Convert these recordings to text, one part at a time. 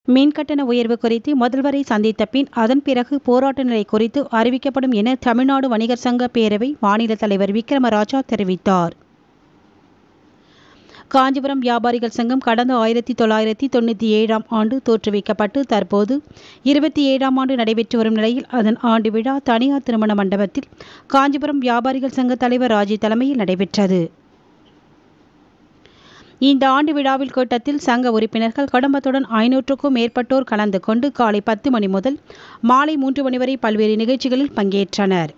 மின் கட்டண உயர்வு குறித்து முதல்வரை சந்தித்த பின் அதன் பிறகு போராட்ட நிலை குறித்து அறிவிக்கப்படும் என தமிழ்நாடு வணிகர் சங்க பேரவை மாநில தலைவர் விக்ரமராஜா தெரிவித்தார் காஞ்சிபுரம் வியாபாரிகள் சங்கம் கடந்த ஆயிரத்தி தொள்ளாயிரத்தி தொண்ணூற்றி ஏழாம் ஆண்டு தோற்றுவிக்கப்பட்டு தற்போது இருபத்தி ஏழாம் ஆண்டு நடைபெற்று வரும் நிலையில் அதன் ஆண்டு விழா தனியார் திருமண மண்டபத்தில் காஞ்சிபுரம் வியாபாரிகள் சங்க தலைவர் ராஜி தலைமையில் நடைபெற்றது இந்த ஆண்டு விழாவில் கூட்டத்தில் சங்க உறுப்பினர்கள் குடும்பத்துடன் ஐநூற்றுக்கும் மேற்பட்டோர் கலந்து கொண்டு காலை பத்து மணி முதல் மாலை மூன்று மணி வரை பல்வேறு நிகழ்ச்சிகளில் பங்கேற்றனர்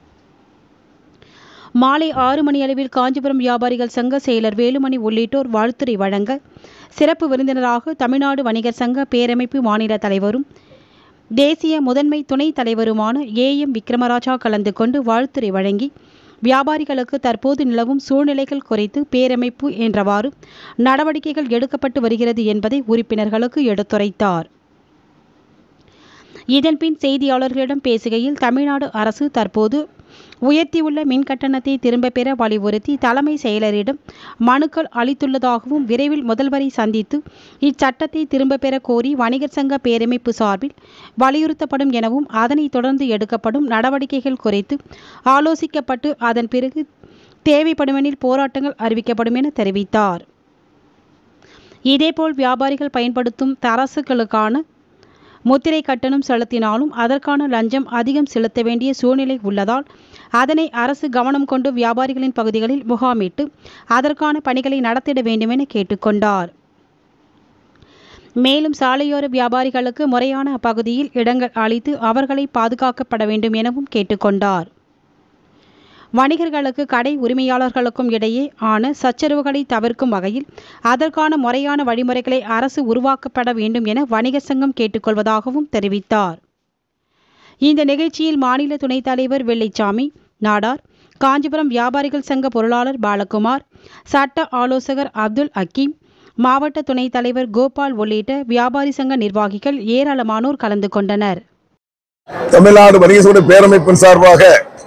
மாலை ஆறு மணி அளவில் காஞ்சிபுரம் வியாபாரிகள் சங்க செயலர் வேலுமணி உள்ளிட்டோர் வாழ்த்துரை வழங்க சிறப்பு விருந்தினராக தமிழ்நாடு வணிகர் சங்க பேரமைப்பு மாநில தலைவரும் தேசிய முதன்மை துணைத் தலைவருமான ஏ எம் விக்ரமராஜா கலந்து கொண்டு வாழ்த்துரை வழங்கி வியாபாரிகளுக்கு தற்போது நிலவும் சூழ்நிலைகள் குறித்து பேரமைப்பு என்றவாறு நடவடிக்கைகள் எடுக்கப்பட்டு வருகிறது என்பதை உறுப்பினர்களுக்கு எடுத்துரைத்தார் இதன்பின் செய்தியாளர்களிடம் பேசுகையில் தமிழ்நாடு அரசு தற்போது உயர்த்தியுள்ள மின் கட்டணத்தை திரும்பப் பெற வலியுறுத்தி தலைமை செயலரிடம் மனுக்கள் அளித்துள்ளதாகவும் விரைவில் முதல்வரை சந்தித்து இச்சட்டத்தை திரும்பப் பெற கோரி வணிகர் சங்க பேரமைப்பு சார்பில் வலியுறுத்தப்படும் எனவும் அதனைத் தொடர்ந்து எடுக்கப்படும் நடவடிக்கைகள் குறித்து ஆலோசிக்கப்பட்டு அதன் பிறகு தேவைப்படுமெனில் போராட்டங்கள் அறிவிக்கப்படும் என தெரிவித்தார் இதேபோல் வியாபாரிகள் பயன்படுத்தும் தரசுகளுக்கான முத்திரை கட்டணம் செலுத்தினாலும் அதற்கான லஞ்சம் அதிகம் செலுத்த வேண்டிய சூழ்நிலை உள்ளதால் அதனை அரசு கவனம் கொண்டு வியாபாரிகளின் பகுதிகளில் முகாமிட்டு அதற்கான பணிகளை நடத்திட வேண்டுமென கேட்டுக்கொண்டார் மேலும் சாலையோர வியாபாரிகளுக்கு முறையான அப்பகுதியில் இடங்கள் அளித்து அவர்களை பாதுகாக்கப்பட வேண்டும் எனவும் கேட்டுக்கொண்டார் வணிகர்களுக்கு கடை உரிமையாளர்களுக்கும் இடையே ஆன சச்சரவுகளை தவிர்க்கும் வகையில் அதற்கான முறையான வழிமுறைகளை அரசு உருவாக்கப்பட வேண்டும் என வணிகர் சங்கம் கேட்டுக்கொள்வதாகவும் தெரிவித்தார் இந்த நிகழ்ச்சியில் மாநில துணைத் தலைவர் வெள்ளைச்சாமி நாடார் காஞ்சிபுரம் வியாபாரிகள் சங்க பொருளாளர் பாலகுமார் சட்ட ஆலோசகர் அப்துல் ஹக்கீம் மாவட்ட துணைத் தலைவர் கோபால் உள்ளிட்ட வியாபாரி சங்க நிர்வாகிகள் ஏராளமானோர் கலந்து கொண்டனர் தமிழ்நாடு வணிக சங்க பேரமைப்பின் சார்பாக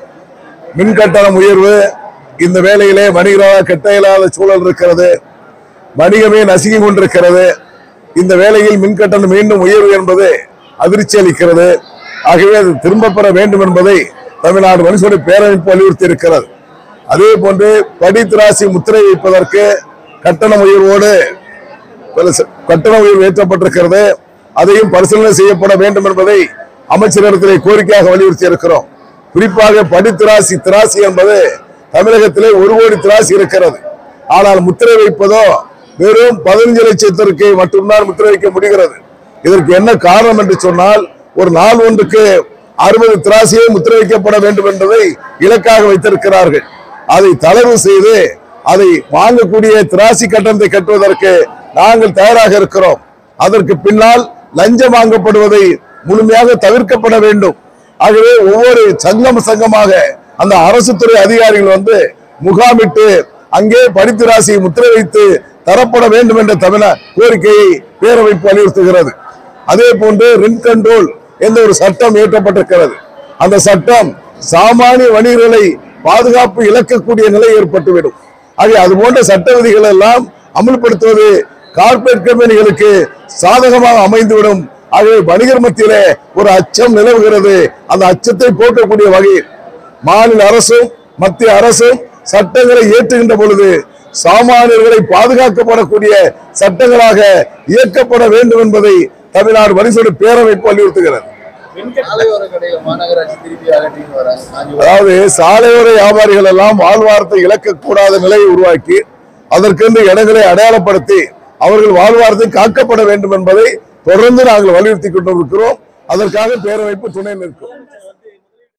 மின் கட்டணம் உயர்வு இந்த வேளையிலே வணிகராக கட்ட இயலாத சூழல் இருக்கிறது வணிகமே நசுங்கி கொண்டிருக்கிறது இந்த வேளையில் மின் கட்டணம் மீண்டும் உயர்வு என்பது அதிர்ச்சி அளிக்கிறது ஆகவே அது திரும்ப பெற வேண்டும் என்பதை தமிழ்நாடு வணிக பேரமைப்பு வலியுறுத்தி இருக்கிறது அதே போன்று படித்திராசி முத்திரை வைப்பதற்கு கட்டண உயர்வோடு பல ச- கட்டண உயர்வு ஏற்றப்பட்டிருக்கிறது அதையும் பரிசீலனை செய்யப்பட வேண்டும் என்பதை அமைச்சரிடத்திலே கோரிக்கையாக வலியுறுத்தி இருக்கிறோம் குறிப்பாக படித்திராசி திராசி என்பது தமிழகத்திலே ஒரு கோடி திராசி இருக்கிறது ஆனால் முத்திரை வைப்பதோ வெறும் பதினஞ்சு லட்சத்திற்கு மட்டும்தான் முத்திரை வைக்க முடிகிறது இதற்கு என்ன காரணம் என்று சொன்னால் ஒரு நாள் ஒன்றுக்கு அறுபது திராசியே முத்திரை வைக்கப்பட வேண்டும் என்பதை இலக்காக வைத்திருக்கிறார்கள் அதை தளர்வு செய்து அதை வாங்கக்கூடிய திராசி கட்டணத்தை கட்டுவதற்கு நாங்கள் தயாராக இருக்கிறோம் அதற்கு பின்னால் லஞ்சம் வாங்கப்படுவதை முழுமையாக தவிர்க்கப்பட வேண்டும் ஆகவே ஒவ்வொரு சங்கம் சங்கமாக அந்த அரசு துறை அதிகாரிகள் வந்து முகாமிட்டு அங்கே படித்து ராசியை முத்திரை வைத்து தரப்பட வேண்டும் என்ற தமிழ கோரிக்கையை பேரவைப்பு வலியுறுத்துகிறது அதே போன்று ரெண்ட் கண்ட்ரோல் என்ற ஒரு சட்டம் இயற்றப்பட்டிருக்கிறது அந்த சட்டம் சாமானிய வணிகர்களை பாதுகாப்பு இழக்கக்கூடிய நிலை ஏற்பட்டுவிடும் ஆகவே அது போன்ற சட்ட விதிகள் எல்லாம் அமல்படுத்துவது கார்ப்பரேட் கம்பெனிகளுக்கு சாதகமாக அமைந்துவிடும் ஆகவே வணிகர் மத்தியிலே ஒரு அச்சம் நிலவுகிறது அந்த அச்சத்தை போக்கக்கூடிய வகையில் மாநில அரசும் மத்திய அரசும் சட்டங்களை இயற்றுகின்ற பொழுது சாமானியர்களை பாதுகாக்கப்படக்கூடிய சட்டங்களாக இயக்கப்பட வேண்டும் என்பதை தமிழ்நாடு வரிசோடு பேரமைப்பு வலியுறுத்துகிறது சாலையோர கடைகள் மாநகராட்சி திருப்பி அகற்றின்னு வராங்க காஞ்சிபுரம் அதாவது சாலையோர வியாபாரிகள் எல்லாம் வாழ்வாரத்தை இழக்கக்கூடாத நிலையை உருவாக்கி அதற்கென்று இடங்களை அடையாளப்படுத்தி அவர்கள் வாழ்வாரத்தை காக்கப்பட வேண்டும் என்பதை தொடர்ந்து நாங்கள் வலியுறுத்தி கொண்டிருக்கிறோம் அதற்காக பேரமைப்பு துணை நிற்கும்